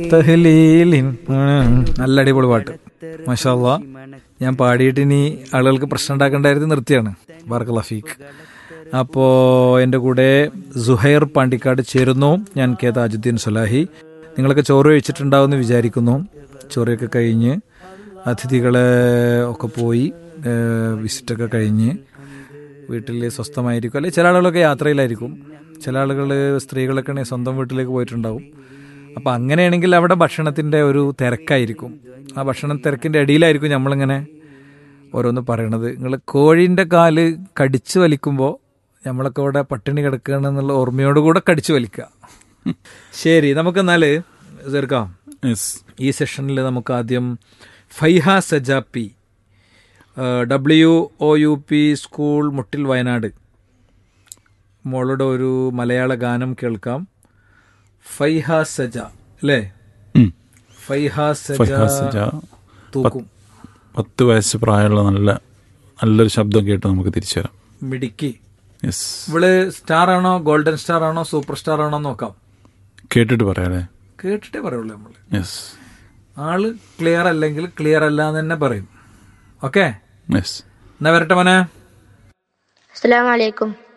തഹ്ലീലിൻ ഉം, നല്ല അടിപൊളി പാട്ട് മഷാല്ല ഞാൻ പാടിയിട്ട് ഇനി ആളുകൾക്ക് പ്രശ്നം ഉണ്ടാക്കേണ്ടായിരുന്നു നിർത്തിയാണ് ബാർക്ക് ലഫീഖ് അപ്പോൾ എൻ്റെ കൂടെ സുഹൈർ പാണ്ടിക്കാട് ചേരുന്നു ഞാൻ കെ താജുദ്ദീൻ സുലാഹി നിങ്ങളൊക്കെ ചോറ് കഴിച്ചിട്ടുണ്ടാവുമെന്ന് വിചാരിക്കുന്നു ചോറൊക്കെ കഴിഞ്ഞ് അതിഥികളെ ഒക്കെ പോയി ഏഹ്, വിസിറ്റൊക്കെ കഴിഞ്ഞ് വീട്ടിൽ സ്വസ്ഥമായിരിക്കും അല്ലെങ്കിൽ ചില ആളുകളൊക്കെ യാത്രയിലായിരിക്കും ചില ആളുകൾ സ്ത്രീകളൊക്കെ ആണെങ്കിൽ സ്വന്തം വീട്ടിലേക്ക് പോയിട്ടുണ്ടാവും അപ്പം അങ്ങനെയാണെങ്കിൽ അവിടെ ഭക്ഷണത്തിൻ്റെ ഒരു തിരക്കായിരിക്കും ആ ഭക്ഷണ തിരക്കിൻ്റെ ഇടയിലായിരിക്കും നമ്മളിങ്ങനെ ഓരോന്ന് പറയണത് നിങ്ങൾ കോഴീൻ്റെ കാല് കടിച്ചു വലിക്കുമ്പോൾ നമ്മളൊക്കെ ഇവിടെ പട്ടിണി കിടക്കുകയാണെന്നുള്ള ഓർമ്മയോടുകൂടെ കടിച്ചു വലിക്കുക ശരി നമുക്കെന്നാൽ തീർക്കാം യെസ് ഈ സെഷനിൽ നമുക്ക് ആദ്യം Faiha Sajappi W O U P school Muttil Wayanad മോളുടെ ഒരു മലയാള ഗാനം കേൾക്കാം ഫൈഹ സജ അല്ലേ ഫൈഹ സജ ഫൈഹ സജ. തൂക്കും പത്ത് വയസ്സ് പ്രായമുള്ള നല്ല നല്ലൊരു ശബ്ദം കേട്ട് നമുക്ക് തിരിച്ചു വരാം മിടുക്കി യെസ് ഇവള് സ്റ്റാർ ആണോ ഗോൾഡൻ സ്റ്റാർ ആണോ സൂപ്പർ സ്റ്റാർ ആണോ നോക്കാം കേട്ടിട്ട് പറയാല്ലേ കേട്ടിട്ടേ പറയുള്ളൂ നമ്മള് യെസ് ആള് ക്ലിയർ അല്ലെങ്കിൽ ക്ലിയർ അല്ല എന്ന് തന്നെ പറയും ഓക്കെ യെസ് എന്നാ വരട്ടെ മോനെ അസ്സലാമു അലൈക്കും